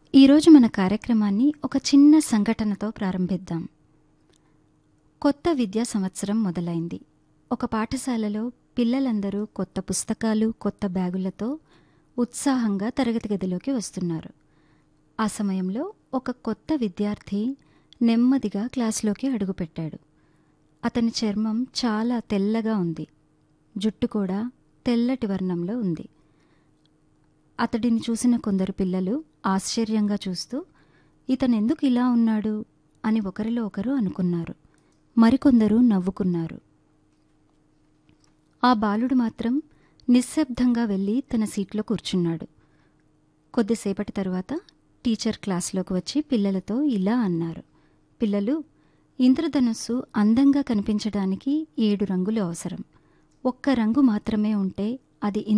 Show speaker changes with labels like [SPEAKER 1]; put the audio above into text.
[SPEAKER 1] ఈరోజు మన కార్యక్రమాన్ని ఒక చిన్న సంఘటనతో ప్రారంభిద్దాం కొత్త విద్యా సంవత్సరం మొదలైంది ఒక పాఠశాలలో పిల్లలందరూ కొత్త పుస్తకాలు కొత్త బ్యాగులతో ఉత్సాహంగా తరగతి గదిలోకి వస్తున్నారు ఆ సమయంలో ఒక కొత్త విద్యార్థి నెమ్మదిగా క్లాస్లోకి అడుగుపెట్టాడు అతని చర్మం చాలా తెల్లగా ఉంది జుట్టు కూడా తెల్లటి వర్ణంలో ఉంది అతడిని చూసిన కొందరు పిల్లలు ఆశ్చర్యంగా చూస్తూ ఇతనెందుకు ఇలా ఉన్నాడు అని ఒకరిలో ఒకరు అనుకున్నారు మరికొందరు నవ్వుకున్నారు ఆ బాలుడు మాత్రం నిశ్శబ్దంగా వెళ్ళి తన సీట్లో కూర్చున్నాడు కొద్దిసేపటి తరువాత టీచర్ క్లాస్లోకి వచ్చి పిల్లలతో ఇలా అన్నారు పిల్లలు ఇంద్రధనుస్సు అందంగా కనిపించడానికి ఏడు రంగులు అవసరం ఒక్క రంగు మాత్రమే ఉంటే అది